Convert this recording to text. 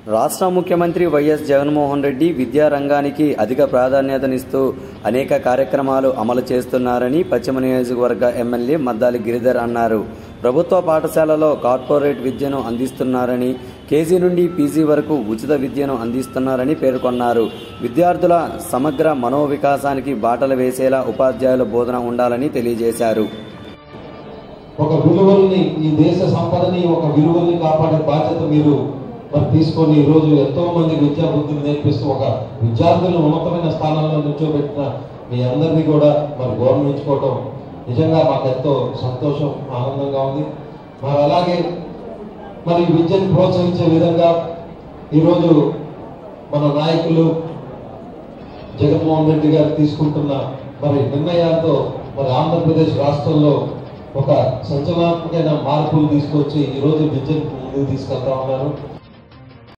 రాష్ట్ర ముఖ్యమంత్రి వైఎస్ జగన్మోహన్ రెడ్డి విద్యారంగానికి అధిక ప్రాధాన్యతనిస్తూ అనేక కార్యక్రమాలు అమలు చేస్తున్నారని పశ్చిమ నియోజకవర్గ ఎమ్మెల్యే మద్దాలి గిరిధర్ అన్నారు ప్రభుత్వ పాఠశాలలో కార్పొరేట్ విద్యను అందిస్తున్నారని కేజీ నుండి పీజీ వరకు ఉచిత విద్యను అందిస్తున్నారని పేర్కొన్నారు విద్యార్థుల సమగ్ర మనోవికాసానికి బాటలు వేసేలా ఉపాధ్యాయుల బోధన ఉండాలని తెలియజేశారు ఒక విలువల్ని ఈ దేశ సంపదని ఒక విలువల్ని కాపాడే బాధ్యత మీరు మరి తీసుకొని ఈ రోజు ఎంతో మంది విద్యా బుద్ధులు నేర్పిస్తూ ఒక విద్యార్థులను ఉన్నతమైన స్థానంలో నిల్చోబెట్టిన మీ అందరినీ కూడా మరి గౌరవించుకోవటం నిజంగా మాకు ఎంతో సంతోషం ఆనందంగా ఉంది మరి అలాగే మరి విద్యను ప్రోత్సహించే విధంగా ఈరోజు మన నాయకులు జగన్మోహన్ రెడ్డి గారు తీసుకుంటున్న మరి నిర్ణయాలతో మరి ఆంధ్రప్రదేశ్ రాష్ట్రంలో ఒక సంచలనాత్మకమైన మార్పులు తీసుకొచ్చి ఈరోజు విద్యను ముందుకు తీసుకెళ్తా ఉన్నారు